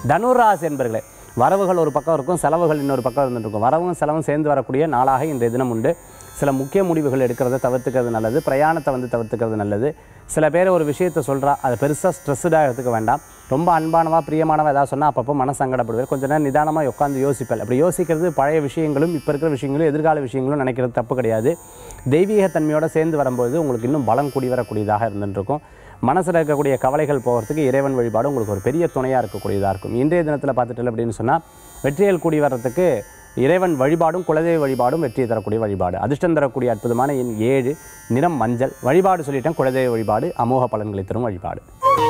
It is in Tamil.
தனுராசி என்பர்களே வரவுகள் ஒரு பக்கம் இருக்கும் செலவுகள் இன்னொரு பக்கம் இருந்துட்டு இருக்கும் வரவும் செலவும் சேர்ந்து வரக்கூடிய நாளாக இன்றைய தினம் உண்டு சில முக்கிய முடிவுகள் எடுக்கிறத தவிர்த்துக்கிறது நல்லது பிரயாணத்தை வந்து தவிர்த்துக்கிறது நல்லது சில பேர் ஒரு விஷயத்தை சொல்கிறா அதை பெருசாக ஸ்ட்ரெஸ்ஸுடாக எடுத்துக்க வேண்டாம் ரொம்ப அன்பானவா பிரியமானவா ஏதாவது சொன்னால் அப்பப்போ மன சங்கடப்படுவார் கொஞ்ச நேரம் நிதானமாக உட்காந்து யோசிப்பேன் அப்படி யோசிக்கிறது பழைய விஷயங்களும் இப்போ இருக்கிற விஷயங்களும் எதிர்கால விஷயங்களும் நினைக்கிறது தப்பு கிடையாது தெய்வீக தன்மையோடு சேர்ந்து வரும்போது உங்களுக்கு இன்னும் பலம் கூடி வரக்கூடியதாக இருந்துட்டு இருக்கும் மனசில் இருக்கக்கூடிய கவலைகள் போகிறதுக்கு இறைவன் வழிபாடு உங்களுக்கு ஒரு பெரிய துணையாக இருக்கக்கூடியதாக இருக்கும் இன்றைய தினத்தில் பார்த்துட்டு அப்படின்னு சொன்னால் வெற்றிகள் கூடி வர்றதுக்கு இறைவன் வழிபாடும் குலதெய்வ வழிபாடும் வெற்றியை தரக்கூடிய வழிபாடு அதிர்ஷ்டம் தரக்கூடிய அற்புதமான எண் ஏழு நிறம் மஞ்சள் வழிபாடு சொல்லிட்டேன் குலதெய்வ வழிபாடு அமோக பலன்களை தரும் வழிபாடு